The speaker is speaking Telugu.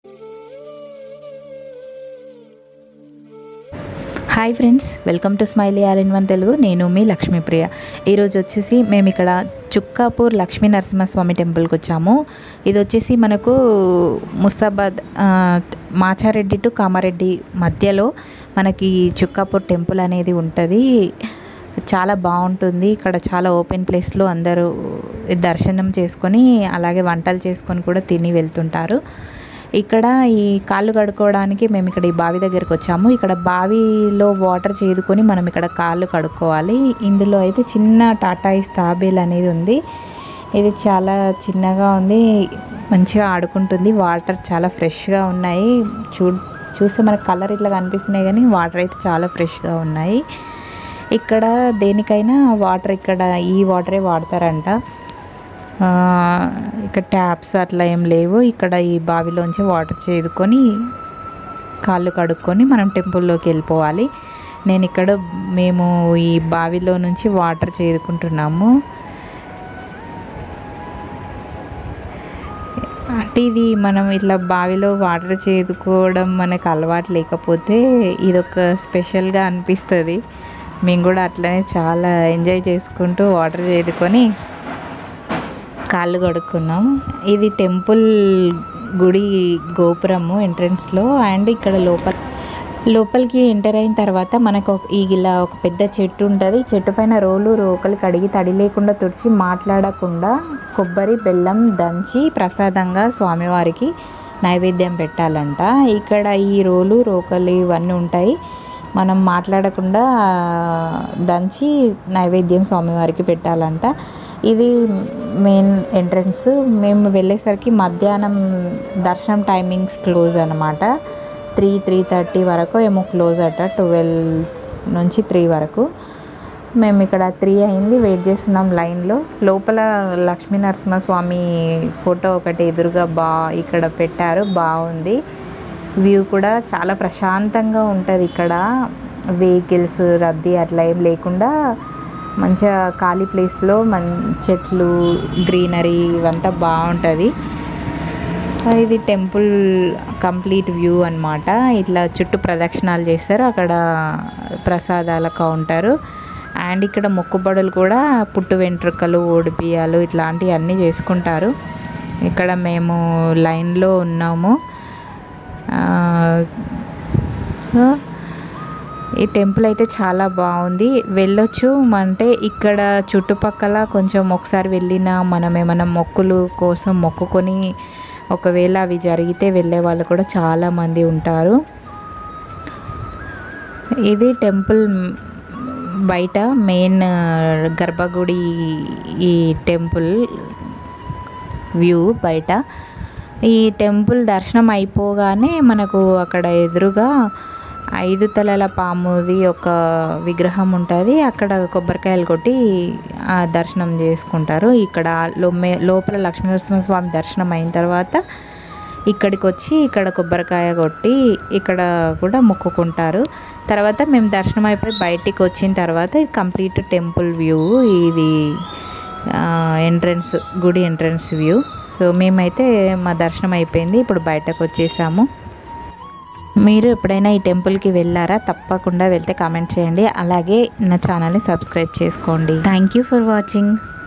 hi friends welcome to smiley all in one Telugu నేను మీ లక్ష్మీప్రియ ఈరోజు వచ్చేసి మేము ఇక్కడ చుక్కాపూర్ లక్ష్మీ నరసింహస్వామి టెంపుల్కి వచ్చాము ఇది వచ్చేసి మనకు ముస్తాబాద్ ఆ, మాచారెడ్డి టు కామారెడ్డి మధ్యలో మనకి చుక్కాపూర్ టెంపుల్ అనేది ఉంటుంది చాలా బాగుంటుంది ఇక్కడ చాలా ఓపెన్ ప్లేస్లో అందరూ దర్శనం చేసుకొని అలాగే వంటలు చేసుకొని కూడా తిని వెళ్తుంటారు ఇక్కడ ఈ కాళ్ళు కడుక్కోవడానికి మేము ఇక్కడ ఈ బావి దగ్గరికి వచ్చాము ఇక్కడ బావిలో వాటర్ చేదుకొని మనం ఇక్కడ కాళ్ళు కడుక్కోవాలి ఇందులో అయితే చిన్న టాటాయిస్ తాబేల్ అనేది ఉంది ఇది చాలా చిన్నగా ఉంది మంచిగా ఆడుకుంటుంది వాటర్ చాలా ఫ్రెష్గా ఉన్నాయి చూ చూస్తే మనకు కలర్ ఇట్లా కనిపిస్తున్నాయి కానీ వాటర్ అయితే చాలా ఫ్రెష్గా ఉన్నాయి ఇక్కడ దేనికైనా వాటర్ ఇక్కడ ఈ వాటరే వాడతారంట ఆ, ఇక్కడ ట్యాప్స్ అట్లా ఏం లేవు ఇక్కడ ఈ బావిలోంచి వాటర్ చేదుకొని కాళ్ళు కడుక్కొని మనం టెంపుల్లోకి వెళ్ళిపోవాలి నేను ఇక్కడ మేము ఈ బావిలో నుంచి వాటర్ చేదుకుంటున్నాము అంటే ఇది మనం ఇట్లా బావిలో వాటర్ చేదుకోవడం మనకు అలవాటు లేకపోతే ఇదొక స్పెషల్గా అనిపిస్తుంది మేము కూడా అట్లనే చాలా ఎంజాయ్ చేసుకుంటూ వాటర్ చేదుకొని కాళ్ళు కడుక్కున్నాం ఇది టెంపుల్ గుడి గోపురము ఎంట్రన్స్లో అండ్ ఇక్కడ లోపల లోపలికి ఎంటర్ అయిన తర్వాత మనకు ఒక- ఈ ఇలా ఒక పెద్ద చెట్టు ఉంటుంది చెట్టు పైన రోలు రోకలు కడిగి తడి లేకుండా తుడిచి మాట్లాడకుండా కొబ్బరి బెల్లం దంచి ప్రసాదంగా స్వామివారికి నైవేద్యం పెట్టాలంట ఇక్కడ ఈ రోలు రోకలు ఇవన్నీ ఉంటాయి మనం మాట్లాడకుండా దంచి నైవేద్యం స్వామివారికి పెట్టాలంట ఇది మెయిన్ ఎంట్రన్స్ మేము వెళ్ళేసరికి మధ్యాహ్నం దర్శనం టైమింగ్స్ క్లోజ్ అనమాట త్రీ త్రీ థర్టీ వరకు ఏమో క్లోజ్ అట ట్వెల్వ్ నుంచి త్రీ వరకు మేము ఇక్కడ త్రీ అయింది వెయిట్ చేస్తున్నాం లైన్లో లోపల లక్ష్మీ నరసింహస్వామి ఫోటో ఒకటి ఎదురుగా బా ఇక్కడ పెట్టారు బాగుంది వ్యూ కూడా చాలా ప్రశాంతంగా ఉంటుంది ఇక్కడ వెహికల్స్ రద్దీ అట్లా ఏం లేకుండా మంచిగా ఖాళీ ప్లేస్లో మన్ చెట్లు గ్రీనరీ ఇవంతా బాగుంటుంది ఇది టెంపుల్ కంప్లీట్ వ్యూ అన్నమాట ఇట్లా చుట్టూ ప్రదక్షిణాలు చేస్తారు అక్కడ ప్రసాదాల కౌంటరు అండ్ ఇక్కడ మొక్కుబడులు కూడా పుట్టు వెంట్రుకలు ఓడిపియాలు ఇట్లాంటివి అన్నీ చేసుకుంటారు ఇక్కడ మేము లైన్లో ఉన్నాము ఆ, సో ఈ టెంపుల్ అయితే చాలా బాగుంది వెళ్ళొచ్చు అంటే ఇక్కడ చుట్టుపక్కల కొంచెం ఒకసారి వెళ్ళినా మనం ఏమైనా మొక్కులు కోసం మొక్కుకొని ఒకవేళ అవి జరిగితే వెళ్ళే వాళ్ళు కూడా చాలామంది ఉంటారు ఇది టెంపుల్ బయట మెయిన్ గర్భగుడి ఈ టెంపుల్ వ్యూ బయట ఈ టెంపుల్ దర్శనం అయిపోగానే మనకు అక్కడ ఎదురుగా ఐదు తలల పాముది ఒక విగ్రహం ఉంటుంది అక్కడ కొబ్బరికాయలు కొట్టి ఆ దర్శనం చేసుకుంటారు ఇక్కడ లొమ్మే లోపల లక్ష్మీనరసింహస్వామి దర్శనం అయిన తర్వాత ఇక్కడికి వచ్చి ఇక్కడ కొబ్బరికాయ కొట్టి ఇక్కడ కూడా మొక్కుకుంటారు తర్వాత మేము దర్శనం అయిపోయి బయటికి వచ్చిన తర్వాత ఇది కంప్లీట్ టెంపుల్ వ్యూ ఇది ఎంట్రన్స్ గుడి ఎంట్రన్స్ వ్యూ సో మేమైతే మా దర్శనం అయిపోయింది ఇప్పుడు బయటకు వచ్చేసాము మీరు ఎప్పుడైనా ఈ టెంపుల్కి వెళ్ళారా తప్పకుండా వెళ్తే కామెంట్ చేయండి అలాగే నా ఛానల్ని సబ్స్క్రైబ్ చేసుకోండి థ్యాంక్ యూ ఫర్ వాచింగ్